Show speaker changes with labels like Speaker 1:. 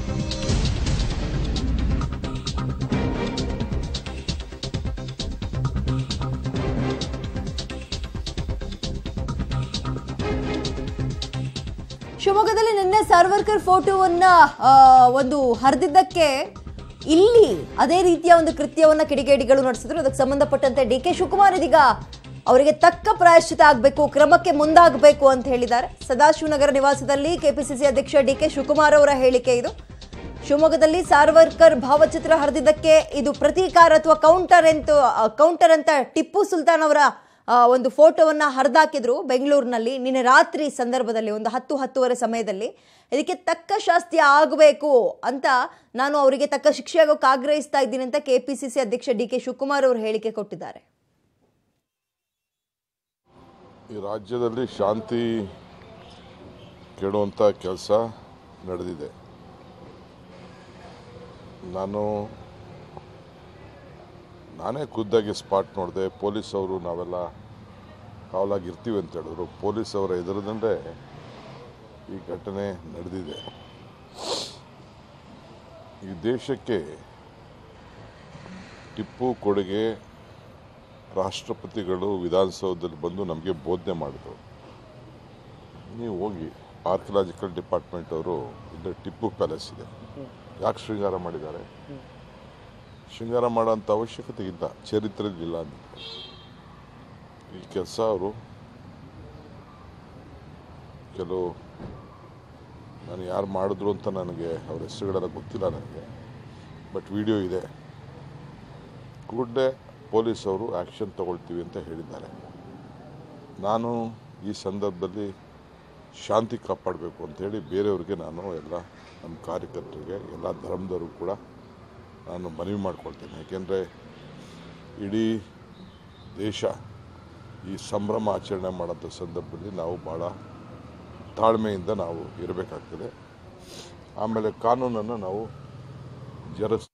Speaker 1: ಶಿವಮೊಗ್ಗದಲ್ಲಿ ನಿನ್ನೆ ಸಾರ್ವರ್ಕರ್ ಫೋಟೋವನ್ನ ಆ, ಒಂದು ಹರಿದಿದ್ದಕ್ಕೆ ಇಲ್ಲಿ ಅದೇ ರೀತಿಯ ಒಂದು ಕೃತ್ಯವನ್ನ ಕಿಡಿಗೇಡಿಗಳು ನಡೆಸಿದ್ರು ಅದಕ್ಕೆ ಸಂಬಂಧಪಟ್ಟಂತೆ ಡಿ ಕೆ ಶಿವಕುಮಾರ್ ಇದೀಗ ಅವರಿಗೆ ತಕ್ಕ ಪ್ರಾಯಶ್ಚಿತ ಆಗಬೇಕು ಕ್ರಮಕ್ಕೆ ಮುಂದಾಗಬೇಕು ಅಂತ ಹೇಳಿದ್ದಾರೆ ಸದಾಶಿವನಗರ ನಿವಾಸದಲ್ಲಿ ಕೆಪಿಸಿಸಿ ಅಧ್ಯಕ್ಷ ಡಿ ಕೆ ಶಿವಕುಮಾರ್ ಅವರ ಹೇಳಿಕೆ ಇದು ಶಿವಮೊಗ್ಗದಲ್ಲಿ ಸಾರ್ವರ್ಕರ್ ಭಾವಚಿತ್ರ ಹರಿದಿದ್ದಕ್ಕೆ ಇದು ಪ್ರತೀಕಾರ ಅಥವಾ ಕೌಂಟರ್ ಅಂತ ಕೌಂಟರ್ ಅಂತ ಟಿಪ್ಪು ಸುಲ್ತಾನ್ ಅವರ ಆ, ಒಂದು ಫೋಟೋವನ್ನ ಹರಿದಾಕಿದ್ರು ಬೆಂಗಳೂರಿನಲ್ಲಿ ನಿನ್ನೆ ರಾತ್ರಿ ಸಂದರ್ಭದಲ್ಲಿ ಒಂದು ಹತ್ತು ಹತ್ತುವರೆ ಸಮಯದಲ್ಲಿ ಇದಕ್ಕೆ ತಕ್ಕ ಶಾಸ್ತಿ ಆಗಬೇಕು ಅಂತ ನಾನು ಅವರಿಗೆ ತಕ್ಕ ಶಿಕ್ಷೆ ಆಗೋಕೆ ಆಗ್ರಹಿಸ್ತಾ ಇದ್ದೀನಿ ಅಂತ ಕೆಪಿಸಿಸಿ ಅಧ್ಯಕ್ಷ ಡಿ ಕೆ ಶಿವಕುಮಾರ್ ಅವರು ಹೇಳಿಕೆ ಕೊಟ್ಟಿದ್ದಾರೆ
Speaker 2: ಈ ರಾಜ್ಯದಲ್ಲಿ ಶಾಂತಿ ಕೆಡುವಂಥ ಕೆಲಸ ನಡೆದಿದೆ ನಾನು ನಾನೇ ಖುದ್ದಾಗಿ ಸ್ಪಾಟ್ ನೋಡಿದೆ ಪೊಲೀಸ್ ಅವರು ನಾವೆಲ್ಲ ಕಾವಲಾಗಿ ಇರ್ತೀವಿ ಅಂತ ಹೇಳಿದ್ರು ಪೊಲೀಸ್ ಅವರ ಎದುರದಂಡೆ ಈ ಘಟನೆ ನಡೆದಿದೆ ಈ ದೇಶಕ್ಕೆ ಟಿಪ್ಪು ಕೊಡುಗೆ ರಾಷ್ಟ್ರಪತಿಗಳು ವಿಧಾನಸೌಧದಲ್ಲಿ ಬಂದು ನಮಗೆ ಬೋಧನೆ ಮಾಡಿದ್ರು ನೀವು ಹೋಗಿ ಆರ್ಕಿಯಾಲಜಿಕಲ್ ಡಿಪಾರ್ಟ್ಮೆಂಟ್ ಅವರು ಇಲ್ಲಿ ಟಿಪ್ಪು ಪ್ಯಾಲೇಸ್ ಇದೆ ಯಾಕೆ ಶೃಂಗಾರ ಮಾಡಿದ್ದಾರೆ ಶೃಂಗಾರ ಮಾಡೋಂಥ ಅವಶ್ಯಕತೆ ಇಲ್ಲ ಚರಿತ್ರೆಯಲ್ಲಿ ಇಲ್ಲ ಅಂತ ಈ ಕೆಲಸ ಅವರು ಕೆಲವು ನಾನು ಯಾರು ಮಾಡಿದ್ರು ಅಂತ ನನಗೆ ಅವ್ರ ಹೆಸರುಗಳೆಲ್ಲ ಗೊತ್ತಿಲ್ಲ ನನಗೆ ಬಟ್ ವಿಡಿಯೋ ಇದೆ ಕೂಡಲೇ ಪೊಲೀಸ್ ಅವರು ಆ್ಯಕ್ಷನ್ ತಗೊಳ್ತೀವಿ ಅಂತ ಹೇಳಿದ್ದಾರೆ ನಾನು ಈ ಸಂದರ್ಭದಲ್ಲಿ ಶಾಂತಿ ಕಾಪಾಡಬೇಕು ಅಂತೇಳಿ ಬೇರೆಯವ್ರಿಗೆ ನಾನು ಎಲ್ಲ ನಮ್ಮ ಕಾರ್ಯಕರ್ತರಿಗೆ ಎಲ್ಲ ಧರ್ಮದವ್ರಿಗೂ ಕೂಡ ನಾನು ಮನವಿ ಮಾಡ್ಕೊಳ್ತೇನೆ ಯಾಕೆಂದರೆ ಇಡೀ ದೇಶ ಈ ಸಂಭ್ರಮ ಆಚರಣೆ ಮಾಡೋಂಥ ಸಂದರ್ಭದಲ್ಲಿ ನಾವು ಭಾಳ ತಾಳ್ಮೆಯಿಂದ ನಾವು ಇರಬೇಕಾಗ್ತದೆ ಆಮೇಲೆ ಕಾನೂನನ್ನು ನಾವು ಜರಸ್